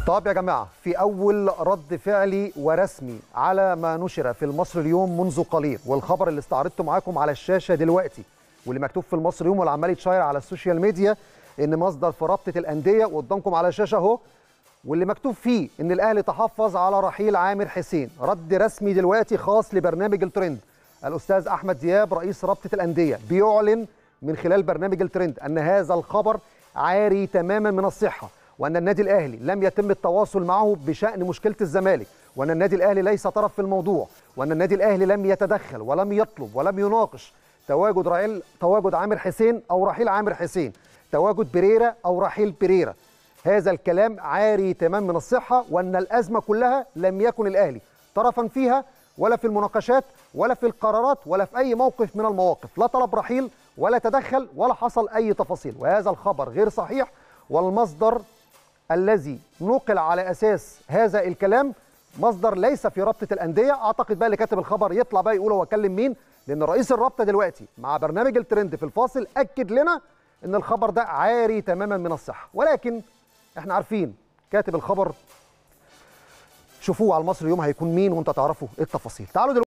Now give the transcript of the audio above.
طب يا جماعة في أول رد فعلي ورسمي على ما نشر في المصري اليوم منذ قليل والخبر اللي استعرضته معاكم على الشاشة دلوقتي واللي مكتوب في المصري اليوم واللي عمال يتشير على السوشيال ميديا إن مصدر في رابطة الأندية قدامكم على الشاشة أهو واللي مكتوب فيه إن الأهلي تحفظ على رحيل عامر حسين رد رسمي دلوقتي خاص لبرنامج الترند الأستاذ أحمد دياب رئيس رابطة الأندية بيعلن من خلال برنامج الترند أن هذا الخبر عاري تماما من الصحة وأن النادي الأهلي لم يتم التواصل معه بشأن مشكلة الزمالك وأن النادي الأهلي ليس طرف في الموضوع وأن النادي الأهلي لم يتدخل ولم يطلب ولم يناقش تواجد رحيل تواجد عامر حسين أو رحيل عامر حسين تواجد بريرا أو رحيل بريرا هذا الكلام عاري تمام من الصحة وأن الأزمة كلها لم يكن الأهلي طرفا فيها ولا في المناقشات ولا في القرارات ولا في أي موقف من المواقف لا طلب رحيل ولا تدخل ولا حصل أي تفاصيل وهذا الخبر غير صحيح والمصدر الذي نقل على اساس هذا الكلام مصدر ليس في رابطه الانديه اعتقد بقى اللي كاتب الخبر يطلع بقى يقول هو كلم مين لان رئيس الرابطه دلوقتي مع برنامج الترند في الفاصل اكد لنا ان الخبر ده عاري تماما من الصحه ولكن احنا عارفين كاتب الخبر شوفوه على المصري اليوم هيكون مين وانت تعرفوا التفاصيل تعالوا دلوقتي